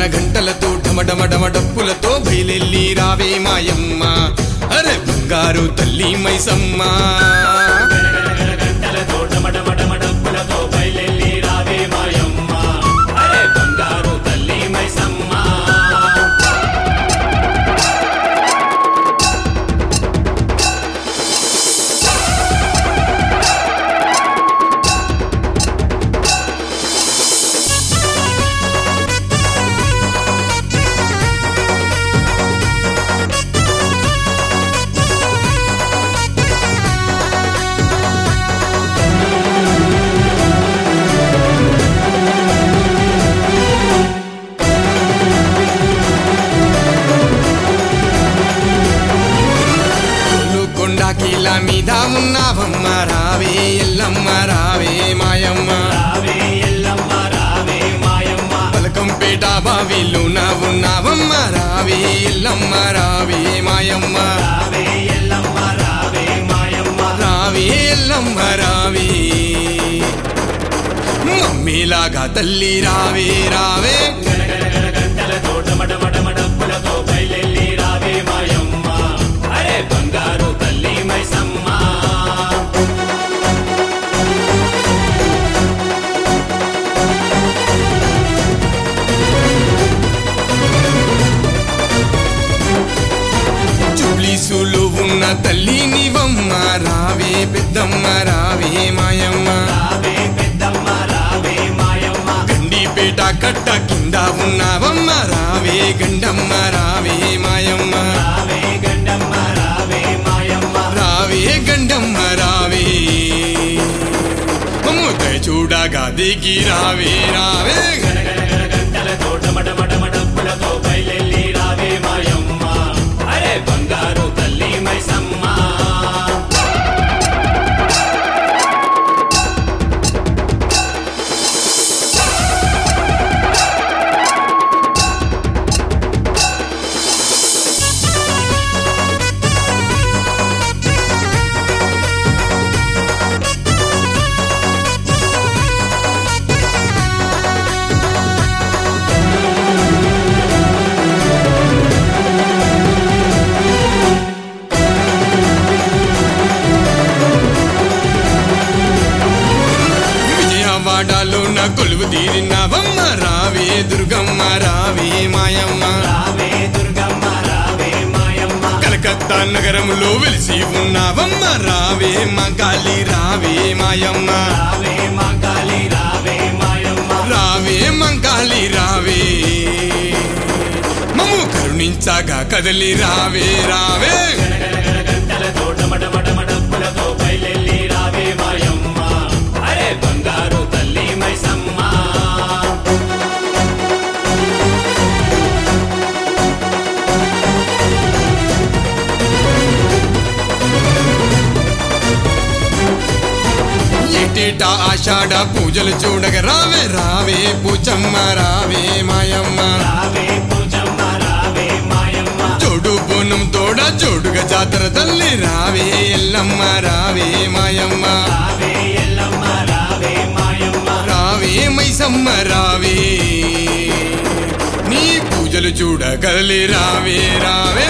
గంటలతో డమడమడమ డప్పులతో బయలెల్లి రావే మాయమ్మ అరే బంగారు తల్లి మైసమ్మ గంటలతో డమడమడమ డప్పులతో బయలెల్లి రావే మాయమ్మ అరే బంగారు తల్లి మైసమ్మ కొండా కీల మీద ఉన్నావమ్మ రావే ఎల్లమ్మ రావే మాయమ్మ రావే ఎల్లమ్మ రావే మాయమ్మ పలకంపేట బావిలోన ఉన్నావమ్మ రావే ఎల్లమ్మ రావే మాయమ్మ రావే ఎల్లమ్మ రావే మాయమ్మ రావే ఎల్లమ్మ రావే మమ్మీలాగా తల్లి రావే రావే గంటలతో డమడమడమ డప్పులతో బయలెల్లి రావే మాయమ్మ అరే బంగారు తల్లి మైసమ్మ చుబ్లీసులు ఉన్న తల్లి నీవమ్మ రావే పెద్దమ్మ రావే మాయమ్మ రావే పెద్దమ్మ రావే మాయమ్మ గండిపేట కట్ట కింద ఉన్నావమ్మ రావే గండమ్మ రావే మాయమ్మ రావే గండమ్మ రావే మాయమ్మ రావే గండమ్మ రావే మమ్ముత చూడగా దిగి రావే రావే గంటలతో డమడమడమ డప్పులతో బయలెల్లి రావే మాయమ్మ అరే బంగారు తల్లి మైసమ్మ విజయవాడలో నా కొలువు తీరినవమ్మ రావే దుర్గమ్మ రావే మాయమ్మ రావే దుర్గమ్మ రావే మాయమ్మ కలకత్తా నగరంలో వెలిసి ఉన్నావమ్మ రావే మగాలి రావే మాయమ్మ రావే మంగాలి రావే మాయమ్మ రావే మంగాలి రావే మమ్ము కరుణించగా కదలి రావే రావే గంటలతో డమడమడమ డప్పులతో బయలెల్లి రావే మాయమ్మ అరే బంగారు తల్లి మైసమ్మ ఏటేటా ఆషాఢ పూజలు చూడగ రావే రావే పూచమ్మ రావే మాయమ్మ రావే పూజమ్మ రావే మాయమ్మ జోడు బోనం తోడ జోడుగా జాతర తల్లి రావే ఎల్లమ్మ రావే మాయమ్మ రావే ఎల్లమ్మ రావే మాయమ్మ రావే మైసమ్మ రావే నీ పూజలు చూడ కదలి రావే రావే